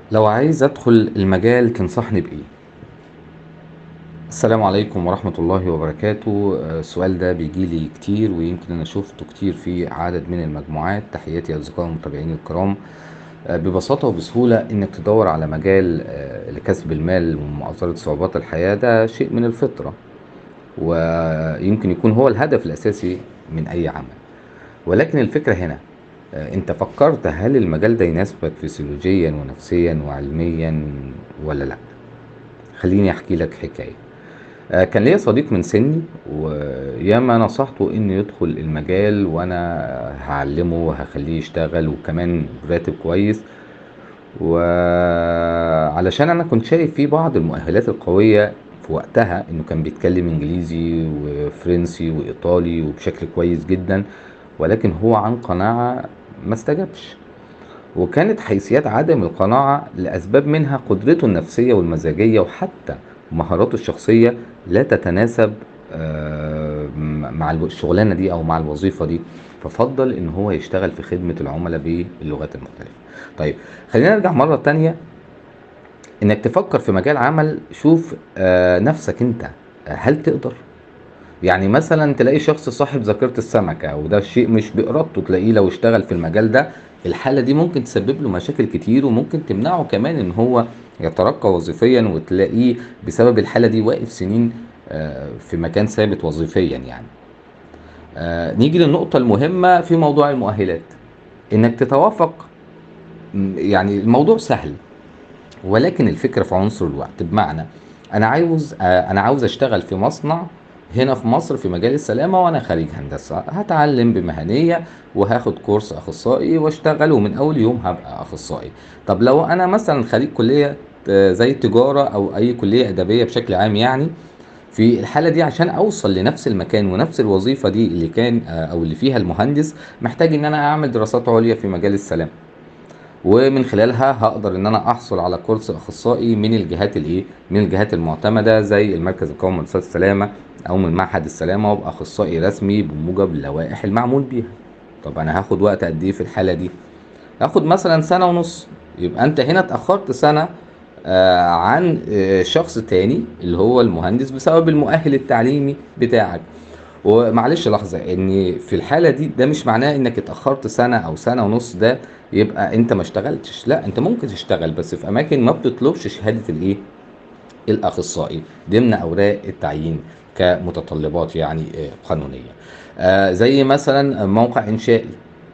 لو عايز ادخل المجال تنصحني بايه السلام عليكم ورحمة الله وبركاته آه، السؤال ده بيجيلي كتير ويمكن انا شفته كتير في عدد من المجموعات تحياتي اصدقائي المتابعين الكرام آه، ببساطة وبسهولة انك تدور على مجال آه، لكسب المال ومعاصرة صعوبات الحياة ده شيء من الفطرة ويمكن يكون هو الهدف الاساسي من اي عمل ولكن الفكرة هنا آه، انت فكرت هل المجال ده يناسبك فسيولوجيا ونفسيا وعلميا ولا لا خليني احكي لك حكاية آه، كان ليا صديق من سني وياما نصحته انه يدخل المجال وانا هعلمه وهخليه يشتغل وكمان براتب كويس وعلشان انا كنت شايف فيه بعض المؤهلات القوية في وقتها انه كان بيتكلم انجليزي وفرنسي وايطالي وبشكل كويس جدا ولكن هو عن قناعة ما استجابش وكانت حيثيات عدم القناعة لأسباب منها قدرته النفسية والمزاجية وحتى مهاراته الشخصية لا تتناسب آه، مع الو- الشغلانة دي أو مع الوظيفة دي ففضل إن هو يشتغل في خدمة العملاء باللغات المختلفة طيب خلينا نرجع مرة تانية إنك تفكر في مجال عمل شوف آه، نفسك أنت آه، هل تقدر يعني مثلا تلاقي شخص صاحب ذاكرة السمكة وده شيء مش بإرادته تلاقيه لو اشتغل في المجال ده الحالة دي ممكن تسبب له مشاكل كتير وممكن تمنعه كمان ان هو يترقى وظيفيا وتلاقيه بسبب الحالة دي واقف سنين آه، في مكان ثابت وظيفيا يعني آه، نيجي للنقطة المهمة في موضوع المؤهلات انك تتوافق م، يعني الموضوع سهل ولكن الفكرة في عنصر الوقت بمعنى انا عاوز آه، انا عاوز اشتغل في مصنع هنا في مصر في مجال السلامة وانا خريج هندسة هتعلم بمهنية وهاخد كورس اخصائي واشتغل ومن اول يوم هبقى اخصائي طب لو انا مثلا خريج كلية آه، زي التجارة او اي كلية ادبية بشكل عام يعني في الحالة دي عشان اوصل لنفس المكان ونفس الوظيفة دي اللي كان آه، او اللي فيها المهندس محتاج ان انا اعمل دراسات عليا في مجال السلامة ومن خلالها هقدر ان انا احصل على كورس اخصائي من الجهات الايه من الجهات المعتمده زي المركز القومي لمؤسسات السلامه او من معهد السلامه وابقى اخصائي رسمي بموجب اللوائح المعمول بيها طب انا هاخد وقت قد ايه في الحاله دي هاخد مثلا سنه ونص يبقى انت هنا اتاخرت سنه آه، عن آه، شخص تاني اللي هو المهندس بسبب المؤهل التعليمي بتاعك ومعلش لحظة ان في الحالة دي ده مش معناه انك اتأخرت سنة او سنة ونص ده يبقى انت ما اشتغلتش لا انت ممكن تشتغل بس في اماكن ما بتطلبش شهادة الايه الاخصائي ضمن اوراق التعيين كمتطلبات يعني آه، قانونية آه، زي مثلا موقع انشائي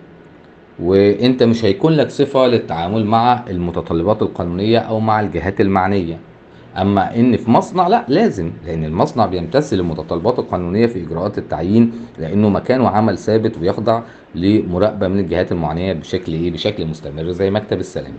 وانت مش هيكون لك صفة للتعامل مع المتطلبات القانونية او مع الجهات المعنية اما ان في مصنع لا لازم لان المصنع بيمتثل للمتطلبات القانونية في اجراءات التعيين لانه مكان وعمل ثابت ويخضع لمراقبة من الجهات المعنية بشكل ايه بشكل مستمر زي مكتب السلامة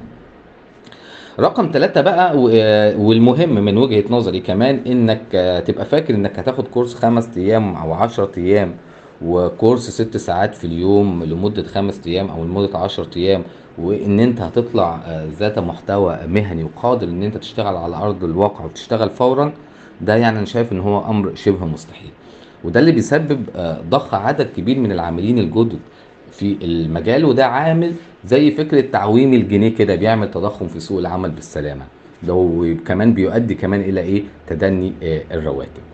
رقم ثلاثة بقى و- آه، والمهم من وجهة نظري كمان انك آه، تبقى فاكر انك هتاخد كورس خمس ايام او عشرة ايام وكورس ست ساعات في اليوم لمدة خمس ايام او لمدة عشرة ايام وان انت هتطلع آه، ذات محتوى مهني وقادر ان انت تشتغل على ارض الواقع وتشتغل فورا ده يعني انا شايف ان هو امر شبه مستحيل وده اللي بيسبب آه، ضخ عدد كبير من العاملين الجدد في المجال وده عامل زي فكرة تعويم الجنيه كده بيعمل تضخم في سوق العمل بالسلامة ده وكمان بيؤدي كمان إلى إيه تدني آه، الرواتب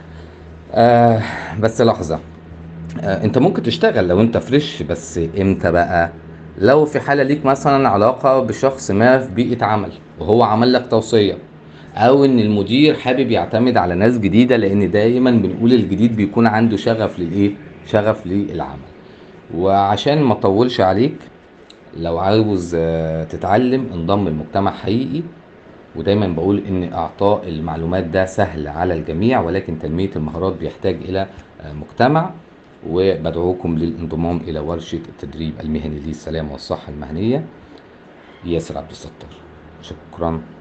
آه بس لحظة آه انت ممكن تشتغل لو انت فريش بس امتى بقى لو في حالة ليك مثلا علاقة بشخص ما في بيئة عمل وهو عمل لك توصية او ان المدير حابب يعتمد على ناس جديدة لان دايما بنقول الجديد بيكون عنده شغف للايه شغف للعمل وعشان ما اطولش عليك لو عاوز آه، تتعلم انضم لمجتمع حقيقي ودايما بقول ان اعطاء المعلومات ده سهل على الجميع ولكن تنمية المهارات بيحتاج الى آه، مجتمع وبدعوكم للانضمام الى ورشة التدريب المهني للسلامة والصحة المهنية ياسر عبد الستار شكرا